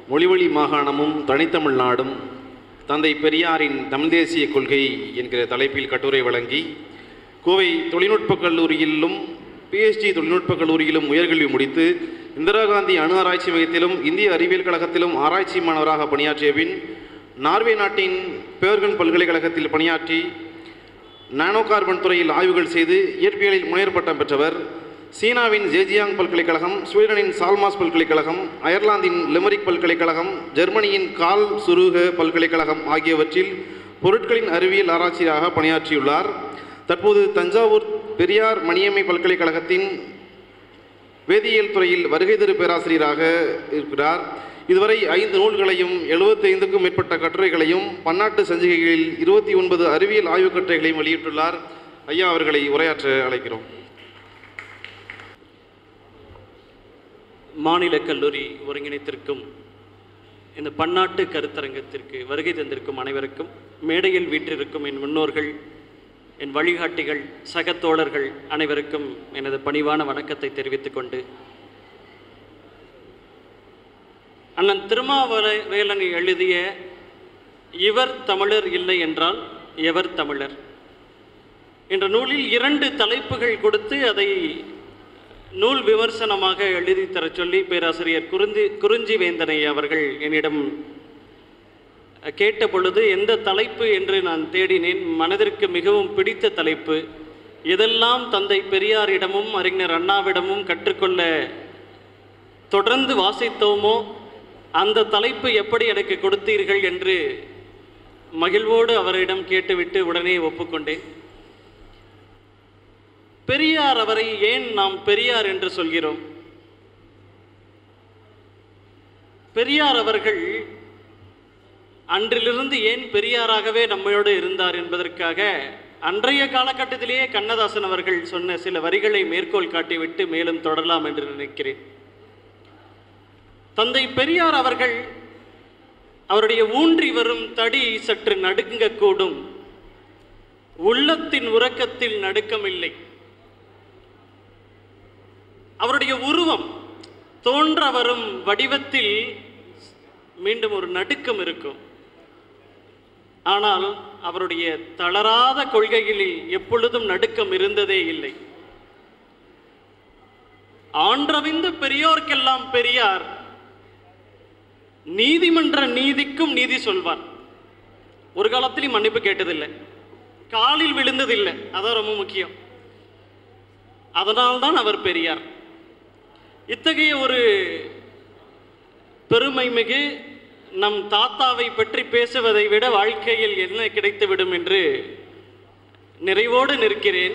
மொழிவழி மாகாணமும் தனித்தமிழ் நாடும் தந்தை பெரியாரின் தமிழ் தேசிய கொள்கை என்கிற தலைப்பில் கட்டுரை வழங்கி கோவை தொழில்நுட்பக் கல்லூரியிலும் பிஎஸ்டி தொழில்நுட்பக் கல்லூரியிலும் உயர்கல்வி முடித்து இந்திரா காந்தி அணு ஆராய்ச்சி மையத்திலும் இந்திய அறிவியல் கழகத்திலும் ஆராய்ச்சி மாணவராக பணியாற்றிய பின் நார்வே நாட்டின் பேர்கன் பல்கலைக்கழகத்தில் பணியாற்றி நானோ கார்பன் துறையில் ஆய்வுகள் செய்து இயற்பியலில் முனைவர் பட்டம் பெற்றவர் சீனாவின் ஜேஜியாங் பல்கலைக்கழகம் ஸ்வீடனின் சால்மாஸ் பல்கலைக்கழகம் அயர்லாந்தின் லிமரிக் பல்கலைக்கழகம் ஜெர்மனியின் கால் சுருக பல்கலைக்கழகம் ஆகியவற்றில் பொருட்களின் அறிவியல் ஆராய்ச்சியாக பணியாற்றியுள்ளார் தற்போது தஞ்சாவூர் பெரியார் மணியம்மை பல்கலைக்கழகத்தின் வேதியியல் துறையில் வருகை தரு பேராசிரியராக இருக்கிறார் இதுவரை ஐந்து நூல்களையும் எழுபத்தைந்துக்கும் மேற்பட்ட கட்டுரைகளையும் பன்னாட்டு சஞ்சிகைகளில் இருபத்தி ஒன்பது அறிவியல் ஆய்வுக் கட்டுரைகளையும் வெளியிட்டுள்ளார் ஐயா அவர்களை உரையாற்ற அழைக்கிறோம் மாநில கல்லூரி ஒருங்கிணைத்திருக்கும் இந்த பன்னாட்டு கருத்தரங்கத்திற்கு வருகை தந்திருக்கும் அனைவருக்கும் மேடையில் வீற்றிருக்கும் என் முன்னோர்கள் என் வழிகாட்டிகள் சக தோழர்கள் அனைவருக்கும் எனது பணிவான வணக்கத்தை தெரிவித்துக் கொண்டு அண்ணன் திருமாவள வேலன் எழுதிய இவர் தமிழர் இல்லை என்றால் எவர் தமிழர் என்ற நூலில் இரண்டு தலைப்புகள் கொடுத்து அதை நூல் விமர்சனமாக எழுதி தரச் சொல்லி பேராசிரியர் குறிஞ்சி குறிஞ்சி வேந்தனை அவர்கள் என்னிடம் கேட்ட பொழுது எந்த தலைப்பு என்று நான் தேடினேன் மனதிற்கு மிகவும் பிடித்த தலைப்பு எதெல்லாம் தந்தை பெரியாரிடமும் அறிஞர் அண்ணாவிடமும் கற்றுக்கொள்ள தொடர்ந்து வாசித்தோமோ அந்த தலைப்பு எப்படி எனக்கு கொடுத்தீர்கள் என்று மகிழ்வோடு அவரிடம் கேட்டுவிட்டு உடனே ஒப்புக்கொண்டேன் பெரியார் அவரை ஏன் நாம் பெரியார் என்று சொல்கிறோம் பெரியார் அவர்கள் அன்றிலிருந்து ஏன் பெரியாராகவே நம்மோடு இருந்தார் என்பதற்காக அன்றைய காலகட்டத்திலேயே கண்ணதாசன் அவர்கள் சொன்ன சில வரிகளை மேற்கோள் காட்டிவிட்டு மேலும் தொடரலாம் என்று நினைக்கிறேன் தந்தை பெரியார் அவர்கள் அவருடைய ஊன்றி வரும் தடி சற்று நடுங்கக்கூடும் உள்ளத்தின் உறக்கத்தில் நடுக்கமில்லை அவருடைய உருவம் தோன்ற வரும் வடிவத்தில் மீண்டும் ஒரு நடுக்கம் இருக்கும் ஆனால் அவருடைய தளராத கொள்கைகளில் எப்பொழுதும் நடுக்கம் இருந்ததே இல்லை ஆன்றவிந்த பெரியோர்க்கெல்லாம் பெரியார் நீதிமன்ற நீதிக்கும் நீதி சொல்வார் ஒரு காலத்திலையும் மன்னிப்பு கேட்டதில்லை காலில் விழுந்ததில்லை அதான் ரொம்ப முக்கியம் அதனால்தான் அவர் பெரியார் இத்தகைய ஒரு பெருமை மிகு நம் தாத்தாவை பற்றி பேசுவதை விட வாழ்க்கையில் என்ன கிடைத்துவிடும் என்று நிறைவோடு நிற்கிறேன்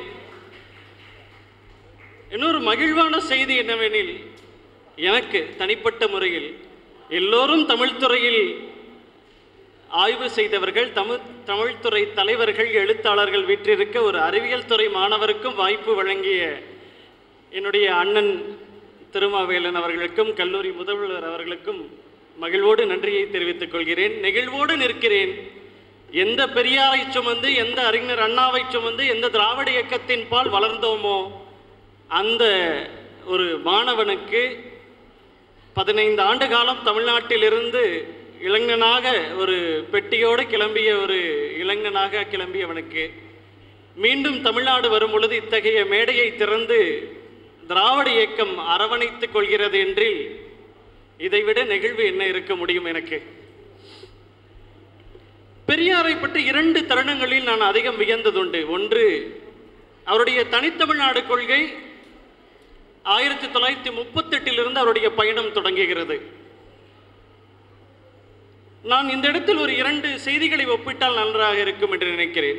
இன்னொரு மகிழ்வான செய்தி என்னவெனில் எனக்கு தனிப்பட்ட முறையில் எல்லோரும் தமிழ் துறையில் ஆய்வு செய்தவர்கள் தமிழ் தமிழ்துறை தலைவர்கள் எழுத்தாளர்கள் வீற்றிருக்க ஒரு அறிவியல் துறை மாணவருக்கும் வாய்ப்பு வழங்கிய என்னுடைய அண்ணன் திருமாவேலன் அவர்களுக்கும் கல்லூரி முதல்வர் அவர்களுக்கும் மகிழ்வோடு நன்றியை தெரிவித்துக் கொள்கிறேன் நெகிழ்வோடு நிற்கிறேன் எந்த பெரியாரை சுமந்து எந்த அறிஞர் அண்ணாவை சுமந்து எந்த திராவிட இயக்கத்தின் பால் வளர்ந்தோமோ அந்த ஒரு மாணவனுக்கு பதினைந்து ஆண்டு காலம் தமிழ்நாட்டிலிருந்து இளைஞனாக ஒரு பெட்டியோடு கிளம்பிய ஒரு இளைஞனாக கிளம்பியவனுக்கு மீண்டும் தமிழ்நாடு வரும் பொழுது இத்தகைய மேடையை திறந்து திராவிட இயக்கம் அரவணைத்துக் கொள்கிறது என்றில் இதைவிட நெகிழ்வு என்ன இருக்க முடியும் எனக்கு பெரியாரை பற்றி இரண்டு தருணங்களில் நான் அதிகம் வியந்ததுண்டு ஒன்று அவருடைய தனித்தமிழ்நாடு கொள்கை ஆயிரத்தி தொள்ளாயிரத்தி முப்பத்தெட்டிலிருந்து அவருடைய பயணம் தொடங்குகிறது நான் இந்த இடத்தில் ஒரு இரண்டு செய்திகளை ஒப்பிட்டால் நன்றாக இருக்கும் என்று நினைக்கிறேன்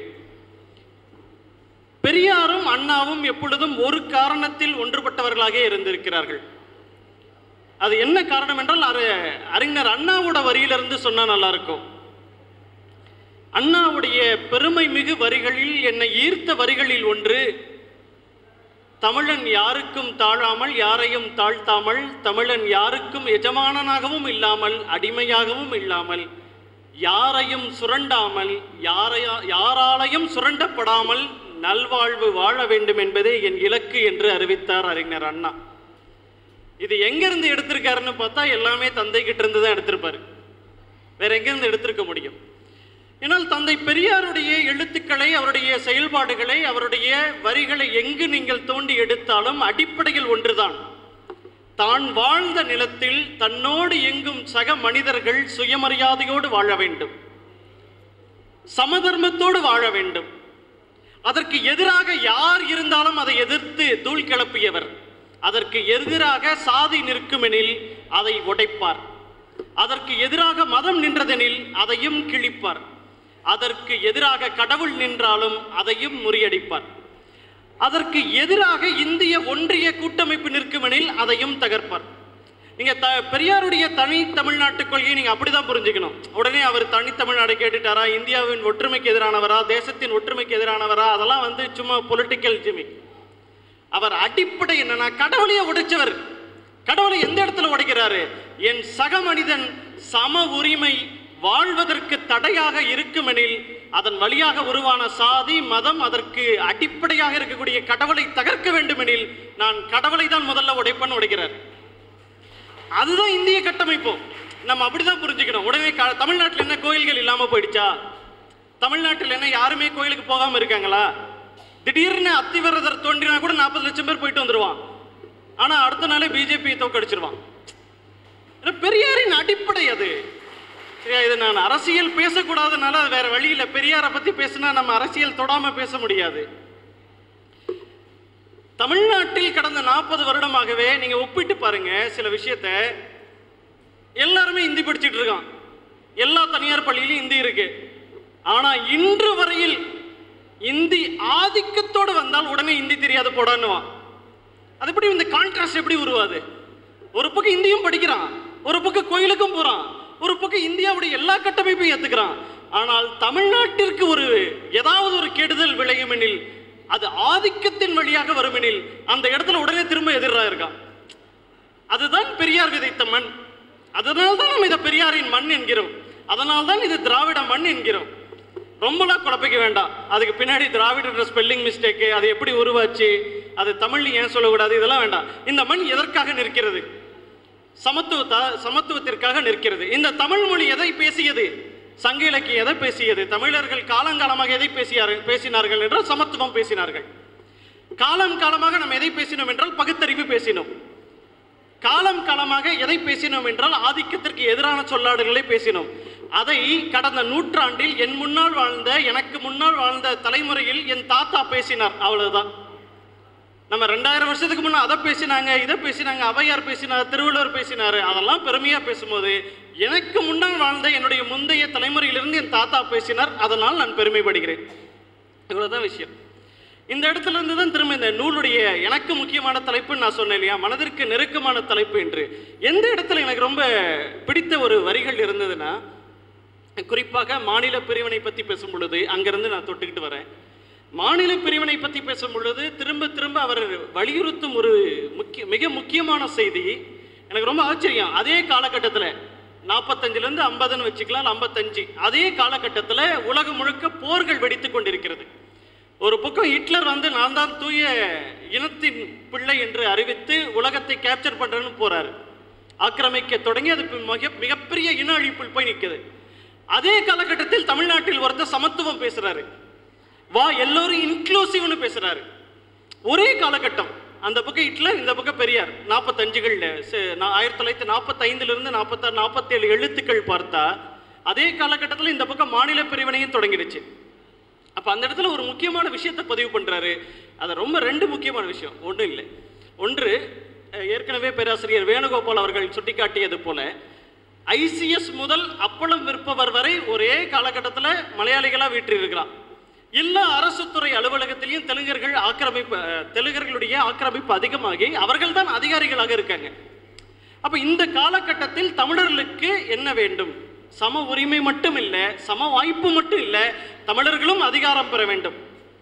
பெரியாரும் அண்ணாவும் எப்பொழுதும் ஒரு காரணத்தில் ஒன்றுபட்டவர்களாக இருந்திருக்கிறார்கள் அது என்ன காரணம் என்றால் அது அறிஞர் அண்ணாவோட வரியிலிருந்து சொன்னா நல்லா இருக்கும் அண்ணாவுடைய பெருமை மிகு வரிகளில் என்னை ஈர்த்த வரிகளில் ஒன்று தமிழன் யாருக்கும் தாழாமல் யாரையும் தாழ்த்தாமல் தமிழன் யாருக்கும் எஜமானனாகவும் இல்லாமல் அடிமையாகவும் இல்லாமல் யாரையும் சுரண்டாமல் யாரையா யாராலையும் சுரண்டப்படாமல் நல்வாழ்வு வாழ வேண்டும் என்பதே என் இலக்கு என்று அறிவித்தார் அறிஞர் அண்ணா இது எங்கேருந்து எடுத்திருக்காருன்னு பார்த்தா எல்லாமே தந்தை கிட்ட இருந்து தான் எடுத்திருப்பாரு வேற எங்கேருந்து எடுத்திருக்க முடியும் ஏன்னால் தந்தை பெரியாருடைய எழுத்துக்களை அவருடைய செயல்பாடுகளை அவருடைய வரிகளை எங்கு நீங்கள் தோண்டி எடுத்தாலும் அடிப்படையில் ஒன்றுதான் தான் வாழ்ந்த நிலத்தில் தன்னோடு எங்கும் சக மனிதர்கள் சுயமரியாதையோடு வாழ வேண்டும் சமதர்மத்தோடு வாழ வேண்டும் அதற்கு எதிராக யார் இருந்தாலும் அதை எதிர்த்து தூள் கிளப்பியவர் அதற்கு எதிராக சாதி நிற்குமெனில் அதை உடைப்பார் அதற்கு எதிராக மதம் நின்றதெனில் அதையும் கிழிப்பார் அதற்கு எதிராக கடவுள் நின்றாலும் அதையும் முறியடிப்பார் அதற்கு எதிராக இந்திய ஒன்றிய கூட்டமைப்பு நிற்குமெனில் அதையும் தகர்ப்பார் நீங்க த பெரியாருடைய தனி தமிழ்நாட்டு கொள்கையை நீங்க அப்படிதான் புரிஞ்சுக்கணும் உடனே அவர் தனி தமிழ்நாடு கேட்டுட்டாரா இந்தியாவின் ஒற்றுமைக்கு எதிரானவரா தேசத்தின் ஒற்றுமைக்கு எதிரானவரா அதெல்லாம் வந்து சும்மா பொலிட்டிக்கல் ஜிமி அவர் அடிப்படை என்னன்னா கடவுளையே உடைச்சவர் கடவுளை எந்த இடத்துல உடைக்கிறாரு என் சக மனிதன் சம உரிமை வாழ்வதற்கு தடையாக இருக்குமெனில் அதன் வழியாக உருவான சாதி மதம் அதற்கு அடிப்படையாக இருக்கக்கூடிய கடவுளை தகர்க்க வேண்டுமெனில் நான் கடவுளை தான் முதல்ல உடைப்பேன்னு உடைக்கிறார் அதுதான் இந்திய கட்டமைப்பு நம்ம அப்படிதான் புரிஞ்சுக்கணும் உடனே க- தமிழ்நாட்டுல என்ன கோயில்கள் இல்லாம போயிடுச்சா தமிழ்நாட்டில் என்ன யாருமே கோயிலுக்கு போகாம இருக்காங்களா திடீர்னு அத்திவரதர் தோன்றினா கூட நாற்பது லட்சம் பேர் போயிட்டு வந்துருவான் ஆனா அடுத்த நாளே பிஜேபி தோக்கடிச்சிருவான் ஏன்னா பெரியாரின் அடிப்படை அது சரியா இது நான் அரசியல் பேசக்கூடாதனால அது வேற வழி இல்லை பெரியாரை பத்தி பேசினா நம்ம அரசியல் தொடாம பேச முடியாது தமிழ்நாட்டில் கடந்த நாற்பது வருடமாகவே நீங்க ஒப்பிட்டு பாருங்க சில விஷயத்த எல்லாருமே இந்தி படிச்சுட்டு இருக்கான் எல்லா தனியார் பள்ளியிலும் இந்தி இருக்கு ஆனா இன்று வரையில் இந்தி ஆதிக்கத்தோடு வந்தால் உடனே இந்தி தெரியாத போடான்னுவான் அது எப்படி இந்த கான்ட்ராஸ்ட் எப்படி உருவாது ஒரு பக்கம் இந்தியும் படிக்கிறான் ஒரு பக்கம் கோயிலுக்கும் போறான் ஒரு பக்கம் இந்தியாவுடைய எல்லா கட்டமைப்பையும் ஏத்துக்கிறான் ஆனால் தமிழ்நாட்டிற்கு ஒரு ஏதாவது ஒரு கெடுதல் விளையும் எனில் அது ஆதிக்கத்தின் வழியாக வருமெனில் அந்த இடத்துல உடனே திரும்ப எதிரா இருக்கான் அதுதான் பெரியார் விதைத்த மண் அதனால்தான் தான் நம்ம இதை பெரியாரின் மண் என்கிறோம் அதனால்தான் தான் இது திராவிட மண் என்கிறோம் ரொம்பலாம் குழப்பிக்க வேண்டாம் அதுக்கு பின்னாடி திராவிட ஸ்பெல்லிங் மிஸ்டேக்கு அது எப்படி உருவாச்சு அது தமிழ்ல ஏன் சொல்லக்கூடாது இதெல்லாம் வேண்டாம் இந்த மண் எதற்காக நிற்கிறது சமத்துவத்தா சமத்துவத்திற்காக நிற்கிறது இந்த தமிழ் மொழி எதை பேசியது சங்க இலக்கியம் எதை பேசியது தமிழர்கள் காலங்காலமாக எதை பேசியார்கள் பேசினார்கள் என்றால் சமத்துவம் பேசினார்கள் காலம் காலமாக நாம் எதை பேசினோம் என்றால் பகுத்தறிவு பேசினோம் காலம் காலமாக எதை பேசினோம் என்றால் ஆதிக்கத்திற்கு எதிரான சொல்லாடல்களை பேசினோம் அதை கடந்த நூற்றாண்டில் என் முன்னால் வாழ்ந்த எனக்கு முன்னால் வாழ்ந்த தலைமுறையில் என் தாத்தா பேசினார் அவ்வளவுதான் நம்ம ரெண்டாயிரம் வருஷத்துக்கு முன்னே அதை பேசினாங்க இதை பேசினாங்க அவையார் பேசினார் திருவள்ளுவர் பேசினாரு அதெல்லாம் பெருமையா பேசும்போது எனக்கு முன்னால் வாழ்ந்த என்னுடைய முந்தைய தலைமுறையிலிருந்து என் தாத்தா பேசினார் அதனால் நான் பெருமைப்படுகிறேன் இவ்வளவுதான் விஷயம் இந்த இடத்துல இருந்து தான் திரும்ப இந்த நூலுடைய எனக்கு முக்கியமான தலைப்புன்னு நான் சொன்னேன் இல்லையா மனதிற்கு நெருக்கமான தலைப்பு என்று எந்த இடத்துல எனக்கு ரொம்ப பிடித்த ஒரு வரிகள் இருந்ததுன்னா குறிப்பாக மாநில பிரிவினை பற்றி பேசும் பொழுது அங்கிருந்து நான் தொட்டுக்கிட்டு வரேன் மாநில பிரிவினை பற்றி பேசும் பொழுது திரும்ப திரும்ப அவர் வலியுறுத்தும் ஒரு முக்கிய மிக முக்கியமான செய்தி எனக்கு ரொம்ப ஆச்சரியம் அதே காலகட்டத்தில் நாற்பத்தஞ்சிலேருந்து ஐம்பதுன்னு வச்சுக்கலாம் ஐம்பத்தஞ்சு அதே காலகட்டத்தில் உலகம் முழுக்க போர்கள் வெடித்து கொண்டிருக்கிறது ஒரு பக்கம் ஹிட்லர் வந்து நான் தான் தூய இனத்தின் பிள்ளை என்று அறிவித்து உலகத்தை கேப்சர் பண்றேன்னு போறாரு ஆக்கிரமிக்க தொடங்கி அது பி- மிக மிகப்பெரிய இன அழிப்பில் போய் நிற்குது அதே காலகட்டத்தில் தமிழ்நாட்டில் ஒருத்தர் சமத்துவம் பேசுறாரு வா எல்லோரும் இன்க்ளூசிவ்னு பேசுறாரு ஒரே காலகட்டம் அந்த பக்கம் ஹிட்லர் இந்த பக்கம் பெரியார் நாற்பத்தஞ்சுகளில் ஆயிரத்தி தொள்ளாயிரத்தி நாற்பத்தைந்துலேருந்து நாற்பத்தாறு நாற்பத்தேழு எழுத்துக்கள் பார்த்தா அதே காலகட்டத்தில் இந்த பக்கம் மாநில பிரிவினையும் தொடங்கிடுச்சு அப்போ அந்த இடத்துல ஒரு முக்கியமான விஷயத்தை பதிவு பண்ணுறாரு அது ரொம்ப ரெண்டு முக்கியமான விஷயம் ஒன்றும் இல்லை ஒன்று அஹ், ஏற்கனவே பேராசிரியர் வேணுகோபால் அவர்கள் சுட்டிக்காட்டியது போல ஐசிஎஸ் முதல் அப்பளம் விற்பவர் வரை ஒரே காலகட்டத்தில் மலையாளிகளாக வீற்றிருக்கிறான் எல்லா அரசு துறை அலுவலகத்திலையும் தெலுங்கர்கள் ஆக்கிரமிப்பு அஹ், தெலுங்கர்களுடைய ஆக்கிரமிப்பு அதிகமாகி அவர்கள் தான் அதிகாரிகளாக இருக்காங்க அப்ப இந்த காலகட்டத்தில் தமிழர்களுக்கு என்ன வேண்டும் சம உரிமை மட்டும் இல்லை சம வாய்ப்பு மட்டும் இல்லை தமிழர்களும் அதிகாரம் பெற வேண்டும்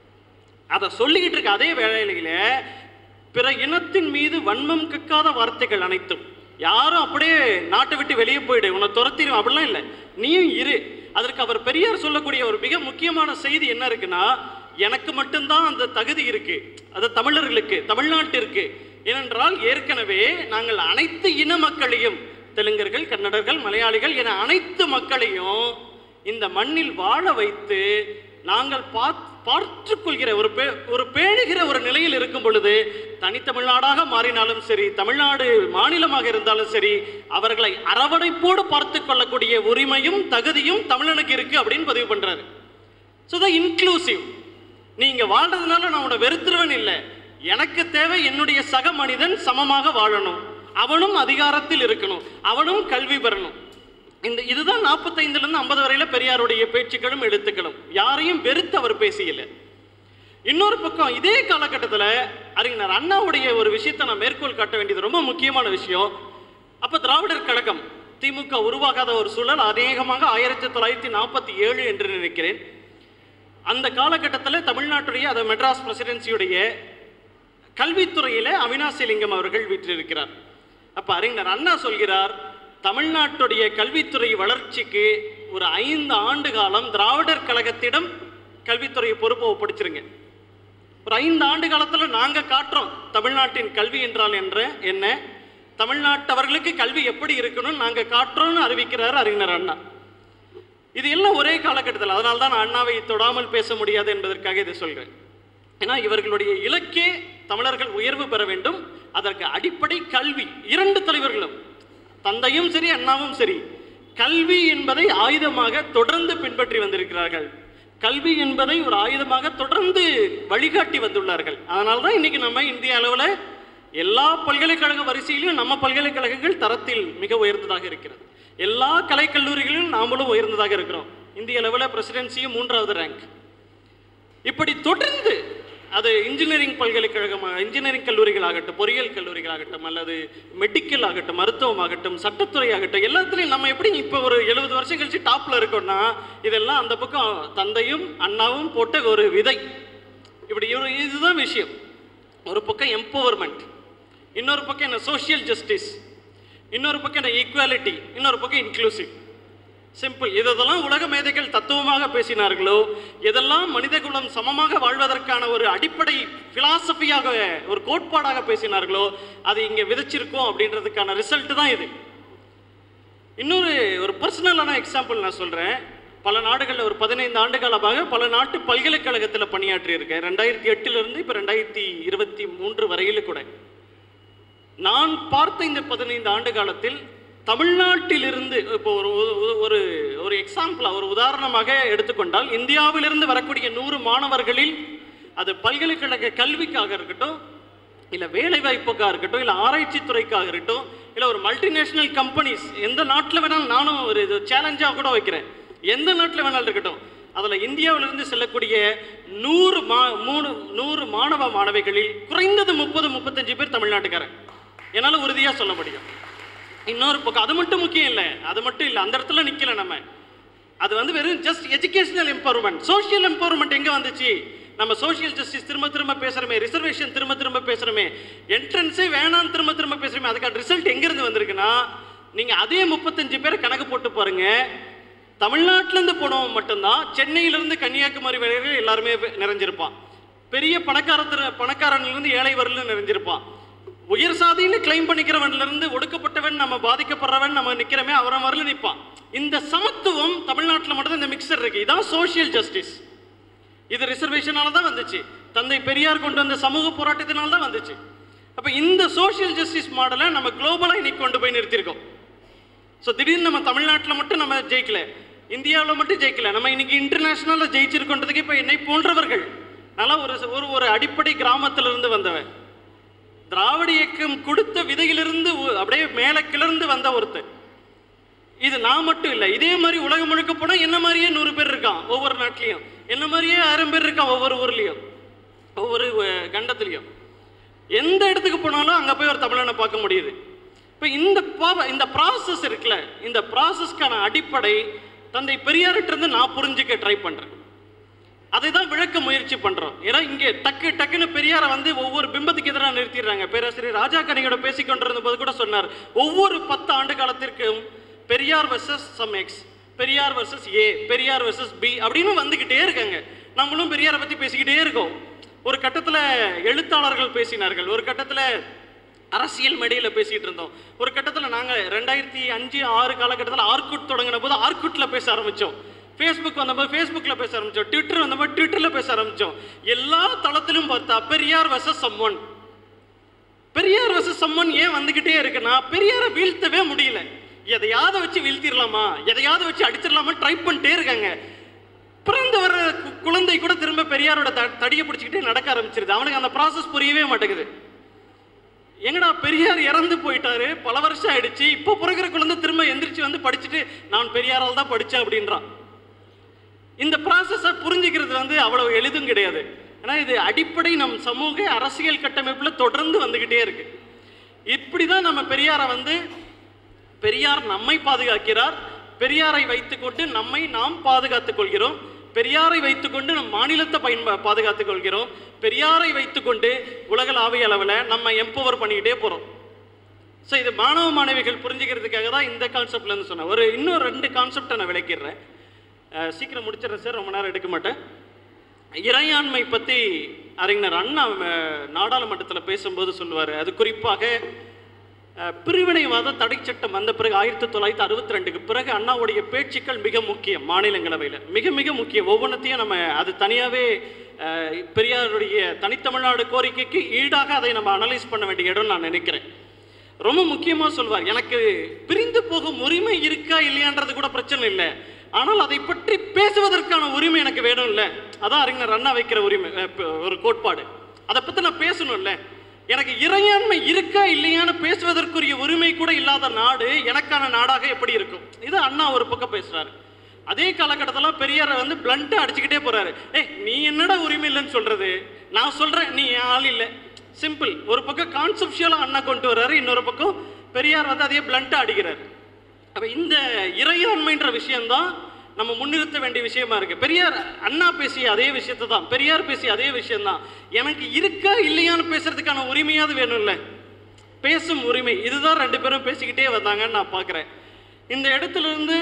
அதை சொல்லிக்கிட்டு இருக்க அதே வேளையில பிற இனத்தின் மீது வன்மம் கக்காத வார்த்தைகள் அனைத்தும் யாரும் அப்படியே நாட்டை விட்டு வெளியே போயிடு உன்னை துரத்திடும் அப்படிலாம் இல்லை நீயும் இரு அதற்கு அவர் பெரியார் சொல்லக்கூடிய ஒரு மிக முக்கியமான செய்தி என்ன இருக்குன்னா எனக்கு மட்டும்தான் அந்த தகுதி இருக்கு அது தமிழர்களுக்கு தமிழ்நாட்டிற்கு ஏனென்றால் ஏற்கனவே நாங்கள் அனைத்து இன மக்களையும் தெலுங்கர்கள் கன்னடர்கள் மலையாளிகள் என அனைத்து மக்களையும் இந்த மண்ணில் வாழ வைத்து நாங்கள் பாத் பார்த்துக் கொள்கிற ஒரு பே ஒரு பேணுகிற ஒரு நிலையில் இருக்கும் பொழுது தனித்தமிழ்நாடாக மாறினாலும் சரி தமிழ்நாடு மாநிலமாக இருந்தாலும் சரி அவர்களை அரவணைப்போடு பார்த்து கொள்ளக்கூடிய உரிமையும் தகுதியும் தமிழனுக்கு இருக்கு அப்படின்னு பதிவு பண்றாரு ஸோ த இன்க்ளூசிவ் நீங்க வாழ்றதுனால நான் உன்னை வெறுத்துருவேன் இல்லை எனக்கு தேவை என்னுடைய சக மனிதன் சமமாக வாழணும் அவனும் அதிகாரத்தில் இருக்கணும் அவனும் கல்வி பெறணும் இந்த இதுதான் நாற்பத்தைந்துல இருந்து ஐம்பது வரையில பெரியாருடைய பேச்சுக்களும் எழுத்துக்களும் யாரையும் வெறுத்து அவர் பேசியல இன்னொரு பக்கம் இதே காலகட்டத்தில் அறிஞர் அண்ணாவுடைய ஒரு விஷயத்தை நான் மேற்கோள் காட்ட வேண்டியது ரொம்ப முக்கியமான விஷயம் அப்ப திராவிடர் கழகம் திமுக உருவாகாத ஒரு சூழல் அநேகமாக ஆயிரத்தி தொள்ளாயிரத்தி நாற்பத்தி ஏழு என்று நினைக்கிறேன் அந்த காலகட்டத்தில் தமிழ்நாட்டுடைய அது மெட்ராஸ் பிரசிடென்சியுடைய கல்வித்துறையில அவினாசி லிங்கம் அவர்கள் வீற்றிருக்கிறார் அப்ப அறிஞர் அண்ணா சொல்கிறார் தமிழ்நாட்டுடைய கல்வித்துறை வளர்ச்சிக்கு ஒரு ஐந்து ஆண்டு காலம் திராவிடர் கழகத்திடம் கல்வித்துறையை பொறுப்பை ஒப்படைச்சிருங்க ஒரு ஐந்து ஆண்டு காலத்துல நாங்க காட்டுறோம் தமிழ்நாட்டின் கல்வி என்றால் என்ற என்ன தமிழ்நாட்டவர்களுக்கு கல்வி எப்படி இருக்கணும்னு நாங்க காட்டுறோம்னு அறிவிக்கிறார் அறிஞர் அண்ணா இது எல்லாம் ஒரே காலகட்டத்தில் அதனால தான் நான் அண்ணாவை தொடாமல் பேச முடியாது என்பதற்காக இதை சொல்கிறேன் ஏன்னா இவர்களுடைய இலக்கே தமிழர்கள் உயர்வு பெற வேண்டும் அதற்கு அடிப்படை கல்வி இரண்டு தலைவர்களும் தந்தையும் சரி அண்ணாவும் சரி கல்வி என்பதை ஆயுதமாக தொடர்ந்து பின்பற்றி வந்திருக்கிறார்கள் கல்வி என்பதை ஒரு ஆயுதமாக தொடர்ந்து வழிகாட்டி வந்துள்ளார்கள் அதனால தான் இன்னைக்கு நம்ம இந்திய அளவில் எல்லா பல்கலைக்கழக வரிசையிலும் நம்ம பல்கலைக்கழகங்கள் தரத்தில் மிக உயர்ந்ததாக இருக்கிறது எல்லா கலைக்கல்லூரிகளிலும் நாமளும் உயர்ந்ததாக இருக்கிறோம் இந்திய அளவில் பிரசிடென்சியும் மூன்றாவது ரேங்க் இப்படி தொடர்ந்து அது இன்ஜினியரிங் பல்கலைக்கழகம் இன்ஜினியரிங் கல்லூரிகள் ஆகட்டும் பொறியியல் கல்லூரிகள் ஆகட்டும் அல்லது மெடிக்கல் ஆகட்டும் மருத்துவம் ஆகட்டும் சட்டத்துறை ஆகட்டும் எல்லாத்துலேயும் நம்ம எப்படி இப்போ ஒரு எழுபது வருஷம் கழிச்சு டாப்ல இருக்கோம்னா இதெல்லாம் அந்த பக்கம் தந்தையும் அண்ணாவும் போட்ட ஒரு விதை இப்படி ஒரு இதுதான் விஷயம் ஒரு பக்கம் எம்பவர்மெண்ட் இன்னொரு பக்கம் என்ன சோஷியல் ஜஸ்டிஸ் இன்னொரு பக்கம் என்ன ஈக்குவாலிட்டி இன்னொரு பக்கம் இன்க்ளூசிவ் சிம்பிள் இதெல்லாம் உலக மேதைகள் தத்துவமாக பேசினார்களோ எதெல்லாம் மனிதகுலம் சமமாக வாழ்வதற்கான ஒரு அடிப்படை பிலாசபியாக ஒரு கோட்பாடாக பேசினார்களோ அது இங்கே விதைச்சிருக்கோம் அப்படின்றதுக்கான ரிசல்ட் தான் இது இன்னொரு ஒரு பர்சனலான எக்ஸாம்பிள் நான் சொல்கிறேன் பல நாடுகளில் ஒரு பதினைந்து ஆண்டு காலமாக பல நாட்டு பல்கலைக்கழகத்தில் பணியாற்றி இருக்கேன் ரெண்டாயிரத்தி எட்டுலேருந்து இப்போ ரெண்டாயிரத்தி இருபத்தி மூன்று வரையில் கூட நான் பார்த்த இந்த பதினைந்து ஆண்டு காலத்தில் தமிழ்நாட்டிலிருந்து இப்போ ஒரு ஒரு- ஒரு ஒரு எக்ஸாம்பிள் ஒரு உதாரணமாக எடுத்துக்கொண்டால் இந்தியாவிலிருந்து வரக்கூடிய நூறு மாணவர்களில் அது பல்கலைக்கழக கல்விக்காக இருக்கட்டும் இல்லை வேலை வாய்ப்புக்காக இருக்கட்டும் இல்லை ஆராய்ச்சி துறைக்காக இருக்கட்டும் இல்லை ஒரு மல்டிநேஷனல் கம்பெனிஸ் எந்த நாட்டில் வேணாலும் நானும் ஒரு இது சேலஞ்சாக கூட வைக்கிறேன் எந்த நாட்டில் வேணாலும் இருக்கட்டும் அதில் இந்தியாவிலிருந்து செல்லக்கூடிய நூறு மா மூணு நூறு மாணவ மாணவிகளில் குறைந்தது முப்பது முப்பத்தஞ்சு பேர் தமிழ்நாட்டுக்காரன் என்னால் உறுதியாக சொல்ல முடியும் இன்னொரு பக்கம் அது மட்டும் முக்கியம் இல்லை அது மட்டும் இல்லை அந்த இடத்துல நிற்கல நம்ம அது வந்து வெறும் just educational empowerment social empowerment எங்கே வந்துச்சு நம்ம சோஷியல் ஜஸ்டிஸ் திரும்ப திரும்ப பேசுகிறோமே ரிசர்வேஷன் திரும்ப திரும்ப பேசுகிறோமே என்ட்ரன்ஸே வேணாம் திரும்ப திரும்ப பேசுகிறோமே அதுக்கான ரிசல்ட் எங்கேருந்து வந்திருக்குன்னா நீங்கள் அதே முப்பத்தஞ்சு பேரை கணக்கு போட்டு பாருங்க தமிழ்நாட்டிலேருந்து போனவன் மட்டும்தான் சென்னையிலேருந்து கன்னியாகுமரி வரைக்கும் எல்லாருமே நிறைஞ்சிருப்பான் பெரிய பணக்காரத்துல பணக்காரன்லேருந்து ஏழை வரலும் நிறைஞ்சிருப்பான் உயர் சாதின்னு கிளைம் பண்ணிக்கிறவன்ல இருந்து ஒடுக்கப்பட்டவன் நம்ம பாதிக்கப்படுறவன் நம்ம நிக்கிறோமே அவரை வரல நிற்பான் இந்த சமத்துவம் தமிழ்நாட்டில் மட்டும் இந்த மிக்சர் இருக்கு இதான் சோஷியல் ஜஸ்டிஸ் இது ரிசர்வேஷனால தான் வந்துச்சு தந்தை பெரியார் கொண்டு வந்த சமூக போராட்டத்தினால தான் வந்துச்சு அப்ப இந்த சோஷியல் ஜஸ்டிஸ் மாடலை நம்ம குளோபலாக இன்னைக்கு கொண்டு போய் நிறுத்தியிருக்கோம் ஸோ திடீர்னு நம்ம தமிழ்நாட்டில் மட்டும் நம்ம ஜெயிக்கல இந்தியாவில் மட்டும் ஜெயிக்கல நம்ம இன்னைக்கு இன்டர்நேஷனலில் ஜெயிச்சிருக்கோன்றதுக்கு இப்போ என்னை போன்றவர்கள் நல்லா ஒரு ஒரு ஒரு அடிப்படை கிராமத்திலிருந்து வந்தவன் திராவிட இயக்கம் கொடுத்த விதையிலிருந்து ஒ- அப்படியே மேலே கிளர்ந்து வந்த ஒருத்தன் இது நான் மட்டும் இல்லை இதே மாதிரி உலகம் முழுக்க போனால் என்ன மாதிரியே நூறு பேர் இருக்கான் ஒவ்வொரு நாட்டிலையும் என்ன மாதிரியே ஆயிரம் பேர் இருக்கான் ஒவ்வொரு ஊர்லேயும் ஒவ்வொரு அஹ், கண்டத்துலையும் எந்த இடத்துக்கு போனாலும் அங்கே போய் ஒரு தமிழனை பார்க்க முடியுது இப்போ இந்த பா- இந்த ப்ராசஸ் இருக்குல்ல இந்த ப்ராசஸ்க்கான அடிப்படை தந்தை பெரியார்கிட்ட இருந்து நான் புரிஞ்சுக்க ட்ரை பண்ணுறேன் அதை தான் விளக்க முயற்சி பண்றோம் ஏன்னா இங்கே டக்கு டக்குன்னு பெரியாரை வந்து ஒவ்வொரு பிம்பத்துக்கு எதிராக நிறுத்திடுறாங்க பேராசிரியர் ராஜா கனியோட பேசிக் கொண்டிருந்த போது கூட சொன்னார் ஒவ்வொரு பத்து ஆண்டு காலத்திற்கும் Periyar versus some X Periyar versus A Periyar versus B அப்படின்னு வந்துக்கிட்டே இருக்காங்க நம்மளும் பெரியாரை பற்றி பேசிக்கிட்டே இருக்கோம் ஒரு கட்டத்தில் எழுத்தாளர்கள் பேசினார்கள் ஒரு கட்டத்தில் அரசியல் மேடையில் பேசிட்டு இருந்தோம் ஒரு கட்டத்தில் நாங்கள் ரெண்டாயிரத்தி அஞ்சு ஆறு காலகட்டத்தில் ஆர்குட் தொடங்கின போது ஆர்குட்டில் பேச ஆரம்பித்தோம் ஃபேஸ்புக் வந்தபோது ஃபேஸ்புக்கில் பேச ஆரம்பித்தோம் ட்விட்டர் வந்தபோது ட்விட்டரில் பேச ஆரம்பித்தோம் எல்லா தளத்திலும் பார்த்தா பெரியார் வச சம்மன் பெரியார் வச சம்மன் ஏன் வந்துக்கிட்டே இருக்குன்னா பெரியாரை வீழ்த்தவே முடியல எதையாவது வச்சு வீழ்த்திடலாமா எதையாவது வச்சு அடிச்சிடலாமா ட்ரை பண்ணிட்டே இருக்காங்க பிறந்து வர கு- குழந்தை கூட திரும்ப பெரியாரோட த தடியை பிடிச்சிக்கிட்டே நடக்க ஆரம்பிச்சிருது அவனுக்கு அந்த ப்ராசஸ் புரியவே மாட்டேங்குது எங்கடா பெரியார் இறந்து போயிட்டாரு பல வருஷம் ஆயிடுச்சு இப்போ பிறகுற குழந்தை திரும்ப எந்திரிச்சு வந்து படிச்சுட்டு நான் பெரியாரால் தான் படித்தேன் அப்படின்றான் இந்த ப்ராசஸை புரிஞ்சுக்கிறது வந்து அவ்வளவு எளிதும் கிடையாது ஏன்னா இது அடிப்படை நம் சமூக அரசியல் கட்டமைப்பில் தொடர்ந்து வந்துக்கிட்டே இருக்கு இப்படி தான் நம்ம பெரியாரை வந்து பெரியார் நம்மை பாதுகாக்கிறார் பெரியாரை வைத்துக்கொண்டு நம்மை நாம் பாதுகாத்துக் கொள்கிறோம் பெரியாரை வைத்துக்கொண்டு நம் மாநிலத்தை பயன்பா பாதுகாத்துக் கொள்கிறோம் பெரியாரை வைத்துக்கொண்டு உலகளாவிய அளவில் நம்ம எம்பவர் பண்ணிக்கிட்டே போகிறோம் ஸோ இது மாணவ மாணவிகள் புரிஞ்சுக்கிறதுக்காக தான் இந்த கான்செப்ட்லேருந்து சொன்னேன் ஒரு இன்னும் ரெண்டு கான்செப்டை நான் விளக்கிடுறேன் அஹ், சீக்கிரம் முடிச்சிடுறேன் சார் ரொம்ப நேரம் எடுக்க மாட்டேன் இறையாண்மை பற்றி அறிஞர் அண்ணா அஹ், நாடாளுமன்றத்தில் பேசும்போது சொல்லுவார் அது குறிப்பாக அஹ், பிரிவினைவாத தடை சட்டம் வந்த பிறகு ஆயிரத்தி தொள்ளாயிரத்தி அறுபத்தி ரெண்டுக்கு பிறகு அண்ணாவுடைய பேச்சுக்கள் மிக முக்கியம் மாநிலங்களவையில் மிக மிக முக்கியம் ஒவ்வொன்றத்தையும் நம்ம அது தனியாகவே பெரியாருடைய தனித்தமிழ்நாடு கோரிக்கைக்கு ஈடாக அதை நம்ம அனலைஸ் பண்ண வேண்டிய இடம் நான் நினைக்கிறேன் ரொம்ப முக்கியமாக சொல்வார் எனக்கு பிரிந்து போகும் உரிமை இருக்கா இல்லையான்றது கூட பிரச்சனை இல்லை ஆனால் அதை பற்றி பேசுவதற்கான உரிமை எனக்கு வேணும் இல்லை அதான் அறிஞர் அண்ணா வைக்கிற உரிமை அஹ், ப- ஒரு கோட்பாடு அதை பற்றி நான் பேசணும்ல எனக்கு இறையாண்மை இருக்கா இல்லையான்னு பேசுவதற்குரிய உரிமை கூட இல்லாத நாடு எனக்கான நாடாக எப்படி இருக்கும் இது அண்ணா ஒரு பக்கம் பேசுறாரு அதே காலகட்டத்தில் பெரியாரை வந்து பிளண்ட்டாக அடிச்சுக்கிட்டே போறாரு ஏய் நீ என்னடா உரிமை இல்லைன்னு சொல்றது நான் சொல்றேன் நீ என் ஆள் இல்லை சிம்பிள் ஒரு பக்கம் கான்செப்ஷுவலாக அண்ணா கொண்டு வர்றாரு இன்னொரு பக்கம் பெரியார் வந்து அதே பிளண்ட்டாக அடிக்கிறார் அப்போ இந்த இறையாண்மைன்ற விஷயம்தான் நம்ம முன்னிறுத்த வேண்டிய விஷயமா இருக்கு பெரியார் அண்ணா பேசிய அதே விஷயத்தை தான் பெரியார் பேசிய அதே விஷயம்தான் எனக்கு இருக்கா இல்லையான்னு பேசுறதுக்கான உரிமையாவது வேணும்ல பேசும் உரிமை இதுதான் ரெண்டு பேரும் பேசிக்கிட்டே வந்தாங்கன்னு நான் பார்க்குறேன் இந்த இடத்துல இருந்து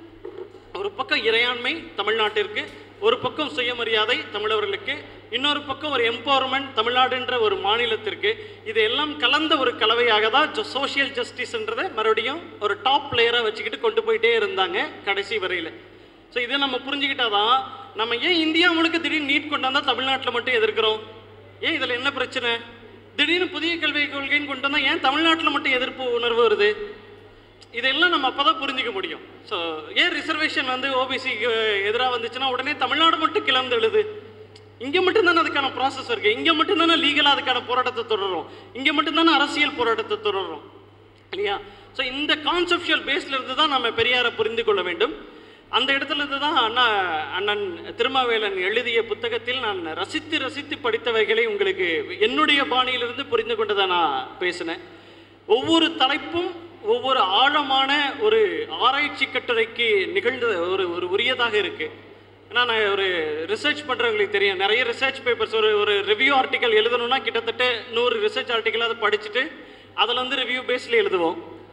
ஒரு பக்கம் இறையாண்மை தமிழ்நாட்டிற்கு ஒரு பக்கம் சுயமரியாதை தமிழர்களுக்கு இன்னொரு பக்கம் ஒரு எம்பவர்மெண்ட் தமிழ்நாடுன்ற ஒரு மாநிலத்திற்கு இது எல்லாம் கலந்த ஒரு கலவையாக தான் சோஷியல் ஜஸ்டிஸ்ன்றதை மறுபடியும் ஒரு டாப் பிளேயராக வச்சுக்கிட்டு கொண்டு போயிட்டே இருந்தாங்க கடைசி வரையில் ஸோ இதை நம்ம புரிஞ்சுக்கிட்டாதான் நம்ம ஏன் இந்தியா முழுக்க திடீர்னு நீட் கொண்டாந்தா தமிழ்நாட்டில் மட்டும் எதிர்க்கிறோம் ஏன் இதில் என்ன பிரச்சனை திடீர்னு புதிய கல்விக் கொள்கைன்னு கொண்டு வந்தால் ஏன் தமிழ்நாட்டில் மட்டும் எதிர்ப்பு உணர்வு வருது இதெல்லாம் நம்ம அப்போ தான் புரிஞ்சுக்க முடியும் ஸோ ஏன் ரிசர்வேஷன் வந்து ஓபிசிக்கு எதிராக வந்துச்சுன்னா உடனே தமிழ்நாடு மட்டும் கிளர்ந்து எழுது இங்கே மட்டும்தானே அதுக்கான ப்ராசஸ் இருக்குது இங்கே மட்டும்தானே லீகலாக அதுக்கான போராட்டத்தை தொடர்றோம் இங்கே மட்டும்தானே அரசியல் போராட்டத்தை தொடர்றோம் இல்லையா ஸோ இந்த கான்செப்ஷுவல் பேஸ்ல இருந்து தான் நம்ம பெரியாரை புரிந்து கொள்ள வேண்டும் அந்த இடத்துல இருந்து தான் அண்ணா அண்ணன் திருமாவேலன் எழுதிய புத்தகத்தில் நான் ரசித்து ரசித்து படித்தவைகளை உங்களுக்கு என்னுடைய பாணியிலிருந்து புரிந்து கொண்டு தான் நான் பேசினேன் ஒவ்வொரு தலைப்பும் ஒவ்வொரு ஆழமான ஒரு ஆராய்ச்சி கட்டுரைக்கு நிகழ்ந்த ஒரு ஒரு உரியதாக இருக்குது ஏன்னா நான் ஒரு ரிசர்ச் பண்ணுறவங்களுக்கு தெரியும் நிறைய ரிசர்ச் பேப்பர்ஸ் ஒரு ஒரு ரிவ்யூ ஆர்டிக்கல் எழுதணும்னா கிட்டத்தட்ட நூறு ரிசர்ச் ஆர்டிக்கல் அதை படிச்சுட்டு அதில் வந்து ரிவ்யூ பேஸில் எழுதுவோம்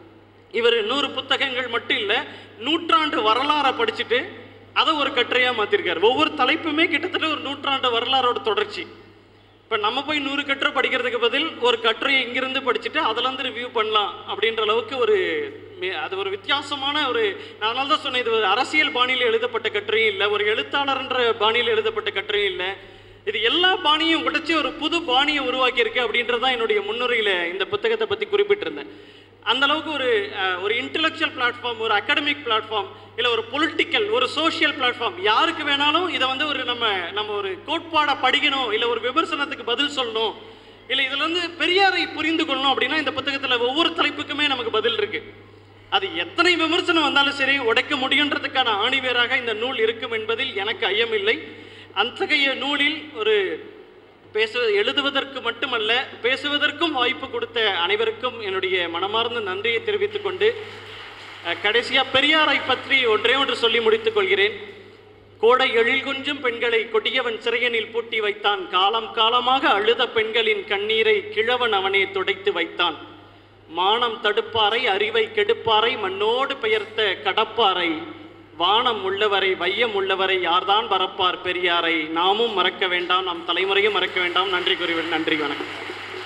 இவர் நூறு புத்தகங்கள் மட்டும் இல்லை நூற்றாண்டு வரலாறை படிச்சுட்டு அதை ஒரு கட்டுரையாக மாற்றிருக்காரு ஒவ்வொரு தலைப்புமே கிட்டத்தட்ட ஒரு நூற்றாண்டு வரலாறோட தொடர்ச்சி இப்போ நம்ம போய் நூறு கட்டுரை படிக்கிறதுக்கு பதில் ஒரு கட்டுரையை இங்கிருந்து படிச்சுட்டு அதுலேருந்து ரிவ்யூ பண்ணலாம் அப்படின்ற அளவுக்கு ஒரு மி- அது ஒரு வித்தியாசமான ஒரு நான் அதனால தான் சொன்னேன் இது ஒரு அரசியல் பாணியில் எழுதப்பட்ட கட்டுரையும் இல்லை ஒரு எழுத்தாளர்ன்ற பாணியில் எழுதப்பட்ட கட்டுரையும் இல்லை இது எல்லா பாணியும் உடைச்சி ஒரு புது பாணியை உருவாக்கியிருக்கு அப்படின்றது தான் என்னுடைய முன்னுரையில் இந்த புத்தகத்தை பற்றி குறிப்பிட்டிருந்தேன் அந்த அளவுக்கு ஒரு அஹ், ஒரு இன்டெலெக்சுவல் பிளாட்ஃபார்ம் ஒரு அகாடமிக் பிளாட்ஃபார்ம் இல்லை ஒரு பொலிட்டிக்கல் ஒரு சோஷியல் பிளாட்ஃபார்ம் யாருக்கு வேணாலும் இதை வந்து ஒரு நம்ம நம்ம ஒரு கோட்பாடை படிக்கணும் இல்லை ஒரு விமர்சனத்துக்கு பதில் சொல்லணும் இல்லை இதில் வந்து பெரியாரை புரிந்து கொள்ளணும் அப்படின்னா இந்த புத்தகத்தில் ஒவ்வொரு தலைப்புக்குமே நமக்கு பதில் இருக்கு அது எத்தனை விமர்சனம் வந்தாலும் சரி உடைக்க முடியுன்றதுக்கான ஆணிவேராக இந்த நூல் இருக்கும் என்பதில் எனக்கு ஐயமில்லை அத்தகைய நூலில் ஒரு பேசு எழுதுவதற்கு மட்டுமல்ல பேசுவதற்கும் வாய்ப்பு கொடுத்த அனைவருக்கும் என்னுடைய மனமார்ந்த நன்றியை தெரிவித்துக் கொண்டு அஹ், கடைசியா பெரியாரை பற்றி ஒன்றே ஒன்று சொல்லி முடித்துக் கொள்கிறேன் கோடை எழில் கொஞ்சும் பெண்களை கொடியவன் சிறையனில் பூட்டி வைத்தான் காலம் காலமாக அழுத பெண்களின் கண்ணீரை கிழவன் அவனே துடைத்து வைத்தான் மானம் தடுப்பாரை அறிவை கெடுப்பாரை மண்ணோடு பெயர்த்த கடப்பாரை வானம் உள்ளவரை வையம் உள்ளவரை யார்தான் பரப்பார் பெரியாரை நாமும் மறக்க வேண்டாம் நம் தலைமுறையும் மறக்க வேண்டாம் நன்றி கூறுவேன் நன்றி வணக்கம்